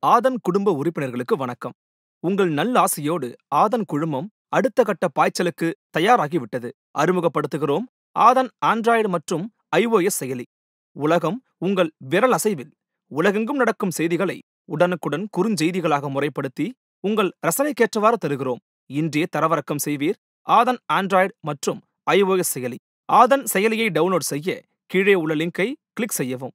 ஆதன் குடும்ப உறுப்பினர்களுக்கு வணக்கம் உங்கள் நல்லாசியோடு ஆதன் குழுமம் அடுத்த கட்ட பாய்ச்சலுக்கு தயாராகிவிட்டது அறிமுகப்படுத்துகிறோம் ஆதன் ஆண்ட்ராய்டு மற்றும் iOS செயலி உலகம் உங்கள் விரல் அசைவில் உலகெங்கும் நடக்கும் செய்திகளை உடனுக்குடன் குறுஞ்செய்திகளாக முறைப்படுத்தி உங்கள் ரசனைக்கேற்றவாறு தருகிறோம் இன்றே தரவிறக்கம் செய்வீர் ஆதன் ஆண்ட்ராய்டு மற்றும் iOS செயலி ஆதன் செயலியை டவுன்லோட் செய்ய கீழே உள்ள லிங்கை கிளிக் செய்யவும்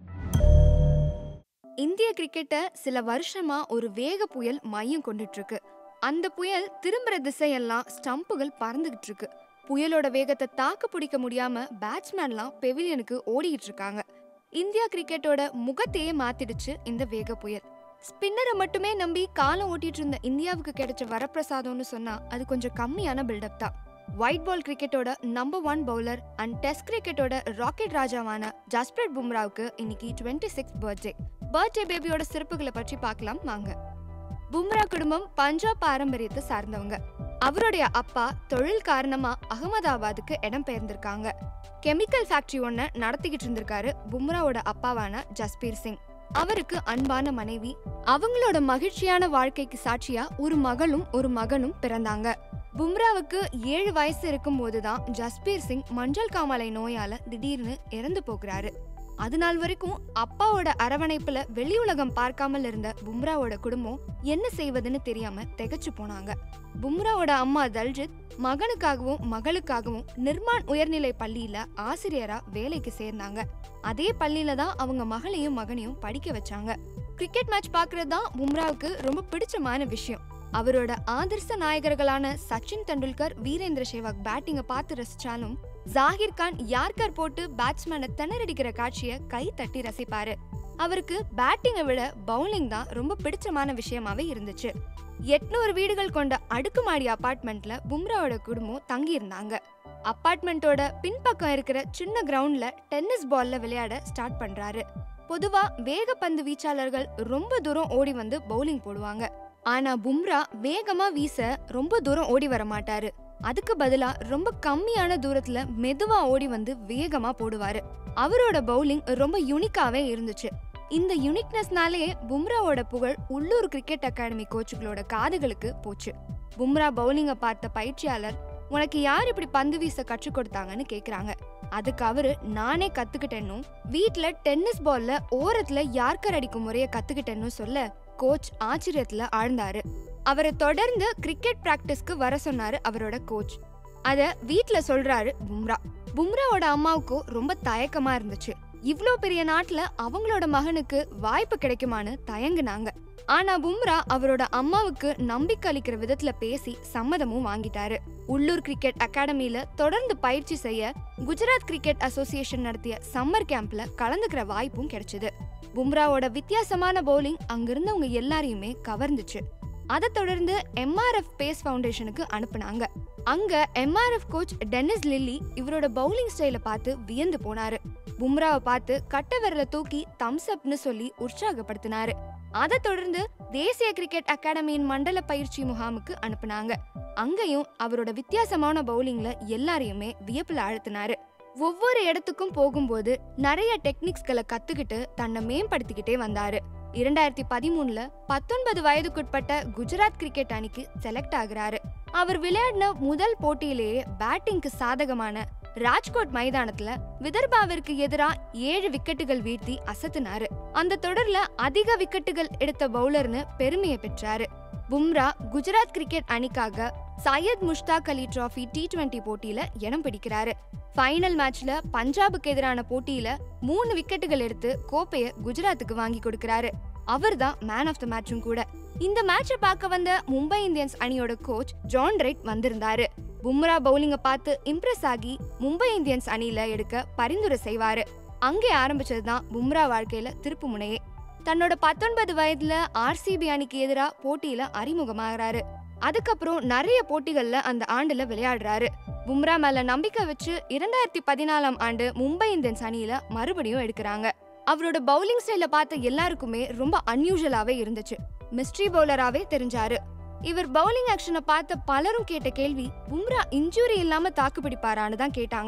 இந்திய கிரிக்கெட்டை சில வருஷமா ஒரு வேக புயல் மையம் கொண்டுட்டு இருக்கு அந்த புயல் திரும்புற திசையெல்லாம் ஸ்டம்புகள் பறந்துகிட்டு இருக்கு புயலோட வேகத்தை தாக்கு பிடிக்க முடியாம பேட்ஸ்மேன்லாம் பெவிலியனுக்கு ஓடிக்கிட்டு இருக்காங்க இந்தியா கிரிக்கெட்டோட முகத்தையே மாத்திடுச்சு இந்த வேக புயல் ஸ்பின்னரை மட்டுமே நம்பி காலம் ஓட்டிட்டு இருந்த இந்தியாவுக்கு கிடைச்ச வரப்பிரசாதம்னு சொன்னா அது கொஞ்சம் கம்மியான பில்டப் தான் ஒயிட் பால் கிரிக்கெட்டோட number one bowler and test கிரிக்கெட்டோட ராக்கெட் ராஜாவான ஜஸ்பிரீத் பும்ராவுக்கு இன்னைக்கு டுவெண்ட்டி சிக்ஸ் பர்த்டே பர்த்டே பேபியோட சிறப்புகளை பற்றி பார்க்கலாம் வாங்க பும்ரா குடும்பம் பஞ்சாப் பாரம்பரியத்தை சார்ந்தவங்க அவருடைய அப்பா தொழில் காரணமா அகமதாபாத்துக்கு இடம் பெயர்ந்திருக்காங்க கெமிக்கல் ஃபேக்டரி ஒன்ன நடத்திக்கிட்டு இருந்திருக்காரு பும்ராவோட அப்பாவான ஜஸ்பீர் சிங் அவருக்கு அன்பான மனைவி அவங்களோட மகிழ்ச்சியான வாழ்க்கைக்கு சாட்சியா ஒரு மகளும் ஒரு மகனும் பிறந்தாங்க பும்ராவுக்கு ஏழு வயசு இருக்கும்போது தான் ஜஸ்பீர் சிங் மஞ்சள் காமாலை நோயால திடீர்னு இறந்து போகிறாரு அது நாள் வரைக்கும் அப்பாவோட அரவணைப்புல வெளி உலகம் பார்க்காமல் இருந்த பும்ராவோட குடும்பம் என்ன செய்வதுன்னு தெரியாம திகைச்சு போனாங்க பும்ராவோட அம்மா தல்ஜித் மகனுக்காகவும் மகளுக்காகவும் நிர்மான் உயர்நிலை பள்ளியில ஆசிரியரா வேலைக்கு சேர்ந்தாங்க அதே பள்ளியில தான் அவங்க மகளையும் மகனையும் படிக்க வச்சாங்க கிரிக்கெட் மேட்ச் பார்க்கறது தான் பும்ராவுக்கு ரொம்ப பிடிச்சமான விஷயம் அவரோட ஆதர்ச நாயகர்களான சச்சின் டெண்டுல்கர் வீரேந்திர சேவாக் பேட்டிங்கை பார்த்து ரசிச்சாலும் ஜாகிர் கான் யார்கர் போட்டு பேட்ஸ்மேனை திணறடிக்கிற காட்சியை கை தட்டி ரசிப்பாரு அவருக்கு பேட்டிங்கை விட பவுலிங் தான் ரொம்ப பிடிச்சமான விஷயமாவே இருந்துச்சு எட்நூறு வீடுகள் கொண்ட அடுக்குமாடி அபார்ட்மெண்ட்ல பும்ராவோட குடும்பம் தங்கி இருந்தாங்க அபார்ட்மெண்ட்டோட பின்பக்கம் இருக்கிற சின்ன கிரவுண்ட்ல டென்னிஸ் பால்ல விளையாட ஸ்டார்ட் பண்றாரு பொதுவா வேகப்பந்து வீச்சாளர்கள் ரொம்ப தூரம் ஓடி வந்து பவுலிங் போடுவாங்க ஆனா பும்ரா வேகமா வீச ரொம்ப தூரம் ஓடி வர மாட்டாரு அதுக்கு பதிலா ரொம்ப கம்மியான தூரத்துல மெதுவா ஓடி வந்து வேகமா போடுவாரு அவரோட பவுலிங் ரொம்ப யூனிக்காவே இருந்துச்சு இந்த யூனிக்னஸ்னாலே பும்ராவோட புகழ் உள்ளூர் கிரிக்கெட் அகாடமி கோச்சுகளோட காதுகளுக்கு போச்சு பும்ரா பவுலிங்கை பார்த்த பயிற்சியாளர் உனக்கு யார் இப்படி பந்து வீச கற்றுக் கொடுத்தாங்கன்னு கேக்குறாங்க அதுக்கு அவரு நானே கத்துக்கிட்டேன்னும் வீட்ல டென்னிஸ் பால்ல ஓரத்துல யார்கர் அடிக்கும் முறைய கத்துக்கிட்டேன்னு சொல்ல கோச் ஆச்சரியத்துல ஆழ்ந்தாரு அவரை தொடர்ந்து கிரிக்கெட் பிராக்டிஸ்க்கு வர சொன்னாரு அவரோட கோச் அத வீட்ல சொல்றாரு பும்ரா பும்ராவோட அம்மாவுக்கும் ரொம்ப தயக்கமா இருந்துச்சு இவ்ளோ பெரிய நாட்டுல அவங்களோட மகனுக்கு வாய்ப்பு கிடைக்குமான்னு தயங்குனாங்க ஆனா பும்ரா அவரோட அம்மாவுக்கு நம்பிக்கை அளிக்கிற விதத்துல பேசி சம்மதமும் வாங்கிட்டாரு உள்ளூர் கிரிக்கெட் அகாடமியில தொடர்ந்து பயிற்சி செய்ய குஜராத் கிரிக்கெட் அசோசியேஷன் நடத்திய சம்மர் கேம்ப்ல கலந்துக்கிற வாய்ப்பும் கிடைச்சது பும்ராவோட வித்தியாசமான பவுலிங் அங்கிருந்தவங்க எல்லாரையுமே கவர்ந்துச்சு அதை தொடர்ந்து எம்ஆர்எஃப் பேஸ் ஃபவுண்டேஷனுக்கு அனுப்புனாங்க அங்க எம்ஆர்எஃப் கோச் டென்னிஸ் லில்லி இவரோட பவுலிங் ஸ்டைலை பார்த்து வியந்து போனாரு பும்ராவை பார்த்து கட்ட விரல தூக்கி தம்ஸ் அப்னு சொல்லி உற்சாகப்படுத்தினாரு அதை தொடர்ந்து தேசிய கிரிக்கெட் அகாடமியின் மண்டல பயிற்சி முகாமுக்கு அனுப்புனாங்க அங்கேயும் அவரோட வித்தியாசமான பவுலிங்ல எல்லாரையுமே வியப்புல அழுத்தினாரு ஒவ்வொரு இடத்துக்கும் போகும்போது நிறைய டெக்னிக்ஸ்களை கத்துக்கிட்டு தன்னை மேம்படுத்திக்கிட்டே வந்தாரு இரண்டாயிரத்தி பதிமூணுல பத்தொன்பது வயதுக்குட்பட்ட குஜராத் கிரிக்கெட் அணிக்கு செலக்ட் ஆகுறாரு அவர் விளையாடின முதல் போட்டியிலேயே பேட்டிங்க்கு சாதகமான ராஜ்கோட் மைதானத்துல விதர்பாவிற்கு எதிரா ஏழு விக்கெட்டுகள் வீழ்த்தி அசத்தினாரு அந்த தொடர்ல அதிக விக்கெட்டுகள் எடுத்த பவுலர்னு பெருமையை பெற்றாரு பும்ரா குஜராத் கிரிக்கெட் அணிக்காக Syed Mushtaq Ali trophy T twenty போட்டியில இடம் பிடிக்கிறாரு ஃபைனல் மேட்ச்ல பஞ்சாபுக்கு எதிரான போட்டியில மூணு விக்கெட்டுகள் எடுத்து கோப்பைய குஜராத்துக்கு வாங்கி கொடுக்கிறாரு அவர் தான் மேன் ஆஃப் த மேட்சும் கூட இந்த மேட்சை பார்க்க வந்த மும்பை இந்தியன்ஸ் அணியோட கோச் ஜான் ரைட் வந்திருந்தாரு பும்ரா பவுலிங்க பார்த்து இம்ப்ரெஸ் ஆகி மும்பை இந்தியன்ஸ் அணியில எடுக்க பரிந்துரை செய்வாரு அங்கே ஆரம்பிச்சது தான் பும்ரா வாழ்க்கையில திருப்பு முனையே தன்னோட பத்தொன்பது வயதுல ஆர்சிபி அணிக்கு எதிராக போட்டியில அறிமுகமாகறாரு அதுக்கப்புறம் நிறைய போட்டிகள்ல அந்த ஆண்டுல விளையாடுறாரு பும்ரா மேல நம்பிக்கை வச்சு இரண்டாயிரத்தி பதினாலாம் ஆண்டு மும்பை இந்தியன்ஸ் அணியில மறுபடியும் எடுக்கிறாங்க அவரோட பவுலிங் ஸ்டைல பார்த்த எல்லாருக்குமே ரொம்ப அன்யூஷுவலாவே இருந்துச்சு மிஸ்ட்ரி பவுலராவே தெரிஞ்சாரு இவர் பவுலிங் ஆக்ஷனை பார்த்த பலரும் கேட்ட கேள்வி பும்ரா இன்ஜுரி இல்லாம தாக்கு பிடிப்பாரான்னு தான் கேட்டாங்க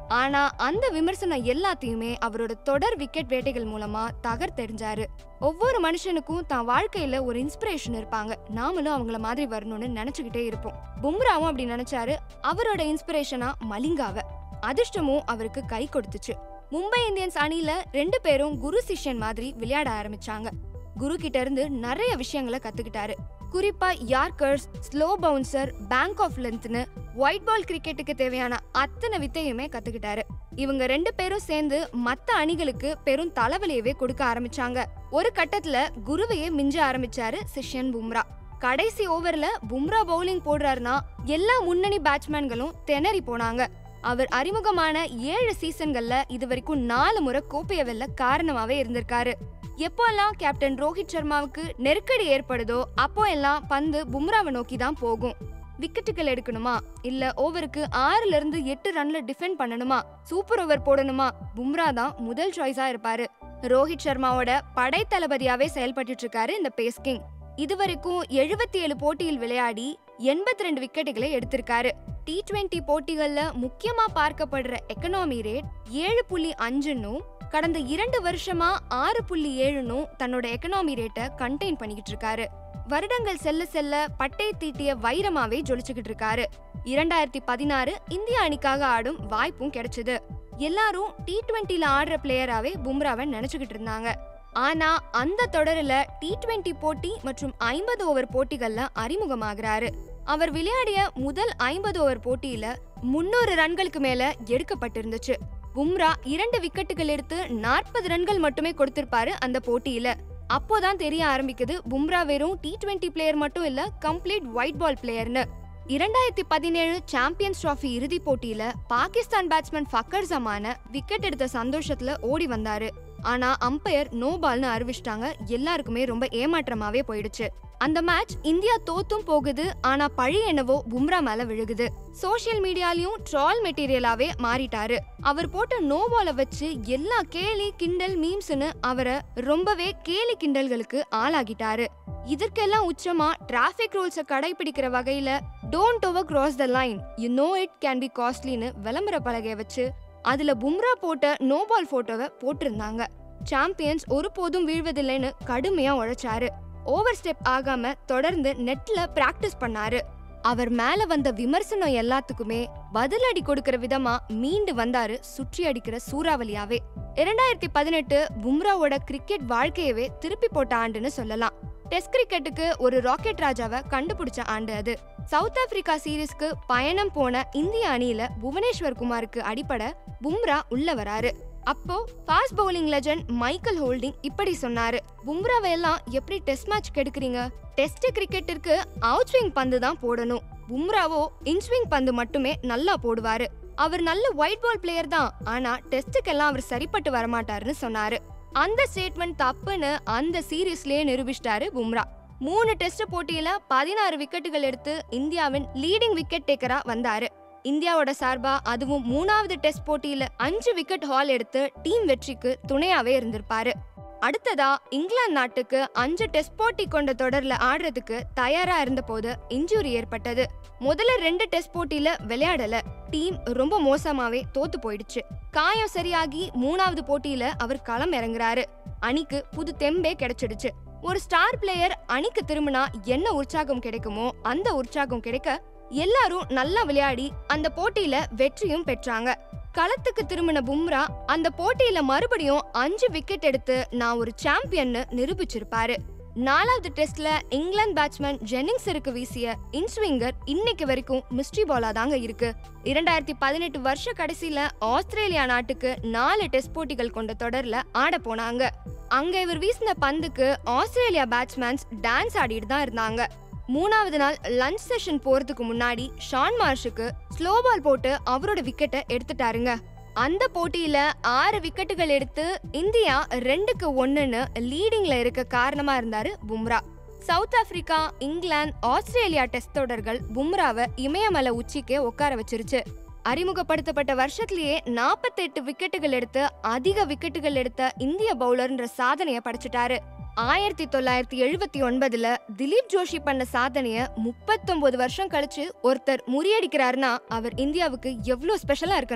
ஆனா அந்த விமர்சனம் எல்லாத்தையுமே அவரோட தொடர் விக்கெட் வேட்டைகள் மூலமா தகர்த்தெறிஞ்சாரு ஒவ்வொரு மனுஷனுக்கும் தான் வாழ்க்கையில ஒரு இன்ஸ்பிரேஷன் இருப்பாங்க நாமளும் அவங்கள மாதிரி வரணும்னு நினைச்சுக்கிட்டே இருப்போம் பும்ராவும் அப்படி நினைச்சாரு அவரோட இன்ஸ்பிரேஷனா மலிங்காவ அதிர்ஷ்டமும் அவருக்கு கை கொடுத்துச்சு மும்பை இந்தியன்ஸ் அணியில ரெண்டு பேரும் குரு சிஷ்யன் மாதிரி விளையாட ஆரம்பிச்சாங்க குரு கிட்ட இருந்து நிறைய விஷயங்களை கத்துக்கிட்டாரு குறிப்பா yorkers slow bouncer back of லென்த்னு ஒயிட் பால் கிரிக்கெட்டுக்கு தேவையான அத்தனை வித்தையுமே கத்துக்கிட்டாரு இவங்க ரெண்டு பேரும் சேர்ந்து மத்த அணிகளுக்கு பெரும் தலைவலியவே கொடுக்க ஆரம்பிச்சாங்க ஒரு கட்டத்துல குருவையே மிஞ்ச ஆரம்பிச்சாரு சிஷ்யன் பும்ரா கடைசி ஓவர்ல பும்ரா பவுலிங் போடுறாருன்னா எல்லா முன்னணி பேட்ஸ்மேன்களும் திணறி போனாங்க அவர் அறிமுகமான ஏழு சீசன்கள்ல இது வரைக்கும் நாலு முறை கோப்பைய வெல்ல காரணமாவே இருந்திருக்காரு எப்போல்லாம் கேப்டன் ரோஹித் சர்மாவுக்கு நெருக்கடி ஏற்படுதோ அப்போ எல்லாம் பந்து பும்ராவை நோக்கி தான் போகும் விக்கெட்டுகள் எடுக்கணுமா இல்ல ஓவருக்கு ஆறுல இருந்து எட்டு ரன்ல டிஃபெண்ட் பண்ணணுமா சூப்பர் ஓவர் போடணுமா பும்ரா தான் முதல் சாய்ஸா இருப்பாரு ரோஹித் சர்மாவோட படை தளபதியாவே செயல்பட்டு இருக்காரு இந்த பேஸ் கிங் இதுவரைக்கும் எழுபத்தி ஏழு போட்டியில் விளையாடி எண்பத்தி ரெண்டு விக்கெட்டுகளை எடுத்திருக்காரு டி டுவெண்ட்டி போட்டிகள்ல முக்கியமா பார்க்கப்படுற எக்கனாமி ரேட் ஏழு புள்ளி அஞ்சுன்னும் கடந்த இரண்டு வருஷமா ஆறு புள்ளி ஏழுன்னும் தன்னோட எக்கனாமி ரேட்டை கண்டெயின் பண்ணிக்கிட்டு இருக்காரு வருடங்கள் செல்ல செல்ல பட்டை தீட்டிய வைரமாவே ஜொலிச்சுக்கிட்டு இருக்காரு இரண்டாயிரத்தி பதினாறு இந்திய அணிக்காக ஆடும் வாய்ப்பும் கிடைச்சது எல்லாரும் டி டுவெண்ட்டில ஆடுற பிளேயராவே பும்ராவை நினைச்சுக்கிட்டு இருந்தாங்க ஆனா அந்த தொடரில் டி டுவெண்ட்டி போட்டி மற்றும் ஐம்பது ஓவர் போட்டிகள்ல அறிமுகமாகிறாரு அவர் விளையாடிய முதல் ஐம்பது ஓவர் போட்டியில முன்னூறு ரன்களுக்கு மேல எடுக்கப்பட்டிருந்துச்சு பும்ரா இரண்டு விக்கெட்டுகள் எடுத்து நாற்பது ரன்கள் மட்டுமே கொடுத்திருப்பாரு அந்த போட்டியில அப்போதான் தெரிய ஆரம்பிக்குது பும்ரா வெறும் டி டுவெண்ட்டி பிளேயர் மட்டும் இல்ல கம்ப்ளீட் ஒயிட் பால் பிளேயர்னு இரண்டாயிரத்தி பதினேழு சாம்பியன்ஸ் டிராஃபி இறுதிப் போட்டியில பாகிஸ்தான் பேட்ஸ்மேன் ஃபக்கர் ஜமான விக்கெட் எடுத்த சந்தோஷத்துல ஓடி வந்தாரு ஆனா அம்பையர் நோ பால்னு அறிவிச்சிட்டாங்க எல்லாருக்குமே ரொம்ப ஏமாற்றமாவே போயிடுச்சு அந்த மேட்ச் இந்தியா தோத்தும் போகுது ஆனா பழி என்னவோ பும்ரா மேல விழுகுது சோஷியல் மீடியாலயும் ட்ரால் மெட்டீரியலாவே மாறிட்டாரு அவர் போட்ட நோ பால வச்சு எல்லா கேலி கிண்டல் மீம்ஸ்னு அவரை ரொம்பவே கேலி கிண்டல்களுக்கு ஆளாகிட்டாரு இதற்கெல்லாம் உச்சமா டிராஃபிக் ரூல்ஸை கடைபிடிக்கிற வகையில don't over cross the line you know it can be காஸ்ட்லின்னு விளம்பர பலகைய வச்சு அதுல பும்ரா போட்ட நோ பால் போட்டோவை போட்டிருந்தாங்க சாம்பியன்ஸ் ஒருபோதும் வீழ்வதில்லைன்னு கடுமையா உழைச்சாரு ஓவர் ஸ்டெப் ஆகாம தொடர்ந்து நெட்ல பிராக்டிஸ் பண்ணாரு அவர் மேல வந்த விமர்சனம் எல்லாத்துக்குமே பதிலடி கொடுக்கிற விதமா மீண்டு வந்தாரு சுற்றி அடிக்கிற சூறாவளியாவே இரண்டாயிரத்தி பதினெட்டு பும்ராவோட கிரிக்கெட் வாழ்க்கையவே திருப்பி போட்ட ஆண்டுன்னு சொல்லலாம் டெஸ்ட் கிரிக்கெட்டுக்கு ஒரு ராக்கெட் ராஜாவை கண்டுபிடிச்ச ஆண்டு அது சவுத் ஆப்பிரிக்கா சீரீஸ்க்கு பயணம் போன இந்திய அணியில புவனேஸ்வர் குமாருக்கு அடிப்பட பும்ரா உள்ள வராரு அப்போ fast bowling legend Michael Holding இப்படி சொன்னாரு பும்ராவை எல்லாம் எப்படி டெஸ்ட் மேட்ச் கெடுக்குறீங்க டெஸ்ட் கிரிக்கெட்டிற்கு அவுட் ஸ்விங் பந்து தான் போடணும் பும்ராவோ இன்ஸ்விங் பந்து மட்டுமே நல்லா போடுவாரு அவர் நல்ல ஒயிட் பால் பிளேயர் தான் ஆனா டெஸ்ட்டுக்கெல்லாம் அவர் சரிப்பட்டு வரமாட்டாருன்னு சொன்னாரு அந்த ஸ்டேட்மெண்ட் தப்புன்னு அந்த சீரீஸ்லயே நிரூபிச்சிட்டாரு பும்ரா மூணு டெஸ்ட் போட்டியில பதினாறு விக்கெட்டுகள் எடுத்து இந்தியாவின் லீடிங் விக்கெட் டேக்கரா வந்தாரு இந்தியாவோட சார்பா அதுவும் மூணாவது டெஸ்ட் போட்டியில அஞ்சு விக்கெட் ஹால் எடுத்து டீம் வெற்றிக்கு துணையாவே இருந்திருப்பாரு அடுத்ததா இங்கிலாந்து நாட்டுக்கு அஞ்சு டெஸ்ட் போட்டி கொண்ட தொடர்ல ஆடுறதுக்கு தயாரா இருந்தபோது இன்ஜுரி ஏற்பட்டது முதல்ல ரெண்டு டெஸ்ட் போட்டியில விளையாடல டீம் ரொம்ப மோசமாவே தோத்து போயிடுச்சு காயம் சரியாகி மூணாவது போட்டியில அவர் களம் இறங்குறாரு அணிக்கு புது தெம்பே கிடைச்சிடுச்சு ஒரு ஸ்டார் பிளேயர் அணிக்கு திரும்பினா என்ன உற்சாகம் கிடைக்குமோ அந்த உற்சாகம் கிடைக்க எல்லாரும் நல்லா விளையாடி அந்த போட்டியில வெற்றியும் பெற்றாங்க களத்துக்கு திரும்பின பும்ரா அந்த போட்டியில மறுபடியும் அஞ்சு விக்கெட் எடுத்து நான் ஒரு சாம்பியன்னு நிரூபிச்சிருப்பாரு நாலாவது டெஸ்ட்ல இங்கிலாந்து பேட்ஸ்மேன் ஜென்னிங்ஸருக்கு வீசிய இன்ஸ்விங்கர் இன்னைக்கு வரைக்கும் மிஸ்ட்ரி பாலா தாங்க இருக்கு இரண்டாயிரத்தி பதினெட்டு வருஷ கடைசியில ஆஸ்திரேலியா நாட்டுக்கு நாலு டெஸ்ட் போட்டிகள் கொண்ட தொடர்ல ஆட போனாங்க அங்க இவர் வீசின பந்துக்கு ஆஸ்திரேலியா பேட்ஸ்மேன்ஸ் டான்ஸ் ஆடிட்டு தான் இருந்தாங்க மூணாவது நாள் லஞ்ச் செஷன் போறதுக்கு முன்னாடி ஷான் மார்ஷுக்கு ஸ்லோ பால் போட்டு அவரோட விக்கெட்டை எடுத்துட்டாருங்க அந்த போட்டியில ஆறு விக்கெட்டுகள் எடுத்து இந்தியா ரெண்டுக்கு ஒண்ணுன்னு லீடிங்ல இருக்க காரணமா இருந்தாரு Bumrah South Africa England Australia test தொடர்கள் பும்ராவை இமயமலை உச்சிக்கே உட்கார வச்சிருச்சு அறிமுகப்படுத்தப்பட்ட வருஷத்திலேயே நாற்பத்தெட்டு விக்கெட்டுகள் எடுத்து அதிக விக்கெட்டுகள் எடுத்த இந்திய பவுலர்ன்ற சாதனையை படைச்சிட்டாரு ஆயிரத்தி தொள்ளாயிரத்தி எழுபத்தி ஒன்பதுல திலீப் ஜோஷி பண்ண சாதனைய முப்பத்தொன்பது வருஷம் கழிச்சு ஒருத்தர் முறியடிக்கிறாருன்னா அவர் இந்தியாவுக்கு எவ்வளவு ஸ்பெஷலா இருக்கணும்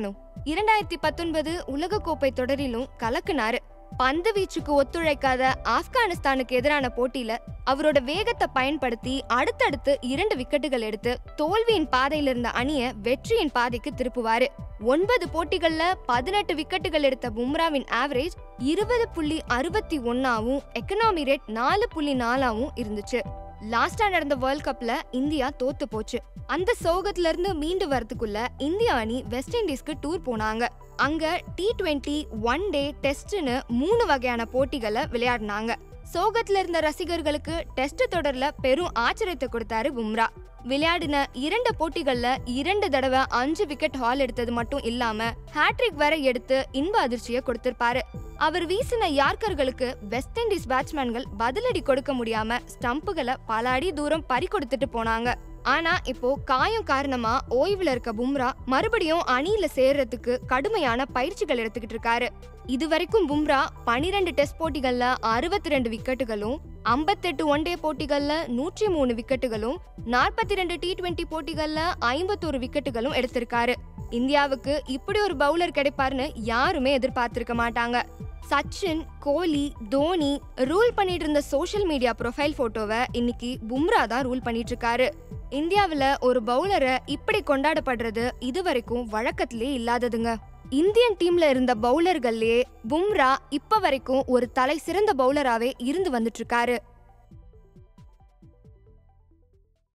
இரண்டாயிரத்தி பத்தொன்பது உலகக்கோப்பை தொடரிலும் கலக்குனாரு பந்து வீச்சுக்கு ஒத்துழைக்காத ஆப்கானிஸ்தானுக்கு எதிரான போட்டியில அவரோட வேகத்தை பயன்படுத்தி அடுத்தடுத்து இரண்டு விக்கெட்டுகள் எடுத்து தோல்வியின் பாதையில இருந்த அணிய வெற்றியின் பாதைக்கு திருப்புவாரு ஒன்பது போட்டிகள்ல பதினெட்டு விக்கெட்டுகள் எடுத்த பும்ராவின் ஆவரேஜ் இருபது புள்ளி அறுபத்தி ஒன்னாவும் எக்கனாமி ரேட் நாலு புள்ளி நாலாவும் இருந்துச்சு லாஸ்டா நடந்த வேர்ல்ட் கப்ல இந்தியா தோத்து போச்சு அந்த சோகத்துல இருந்து மீண்டு வரதுக்குள்ள இந்திய அணி வெஸ்ட் இண்டீஸ்க்கு டூர் போனாங்க அங்க டி டுவெண்ட்டி ஒன் டே டெஸ்ட்னு மூணு வகையான போட்டிகளை விளையாடினாங்க சோகத்துல இருந்த ரசிகர்களுக்கு டெஸ்ட் தொடர்ல பெரும் ஆச்சரியத்தை கொடுத்தாரு பும்ரா விளையாடின இரண்டு போட்டிகள்ல இரண்டு தடவை அஞ்சு விக்கெட் ஹால் எடுத்தது மட்டும் இல்லாம ஹேட்ரிக் வரை எடுத்து இன்ப அதிர்ச்சியை கொடுத்திருப்பாரு அவர் வீசின யார்கர்களுக்கு வெஸ்ட் இண்டீஸ் பேட்ஸ்மேன்கள் பதிலடி கொடுக்க முடியாம ஸ்டம்புகளை பல அடி தூரம் பறி கொடுத்துட்டு போனாங்க ஆனா இப்போ காயம் காரணமா ஓய்வுல இருக்க பும்ரா மறுபடியும் அணியில சேர்றதுக்கு கடுமையான பயிற்சிகள் எடுத்துக்கிட்டு இருக்காரு இதுவரைக்கும் பும்ரா பனிரெண்டு டெஸ்ட் போட்டிகள்ல அறுபத்தி ரெண்டு விக்கெட்டுகளும் ஐம்பத்தெட்டு ஒன் டே போட்டிகள்ல நூற்றி மூணு விக்கெட்டுகளும் நாற்பத்தி ரெண்டு டி டுவெண்ட்டி போட்டிகள்ல ஐம்பத்தோரு விக்கெட்டுகளும் எடுத்திருக்காரு இந்தியாவுக்கு இப்படி ஒரு பவுலர் கிடைப்பாருன்னு யாருமே எதிர்பார்த்திருக்க மாட்டாங்க சச்சின் கோலி தோனி ரூல் பண்ணிட்டு இருந்த சோஷியல் மீடியா ப்ரொஃபைல் போட்டோவை இன்னைக்கு பும்ரா தான் ரூல் பண்ணிட்டு இருக்காரு இந்தியாவில் ஒரு பவுலரை இப்படி கொண்டாடப்படுறது இதுவரைக்கும் வழக்கத்திலே இல்லாததுங்க இந்தியன் டீம்ல இருந்த பவுலர்கள்லயே பும்ரா இப்ப வரைக்கும் ஒரு தலை சிறந்த பவுலராவே இருந்து வந்துட்டு இருக்காரு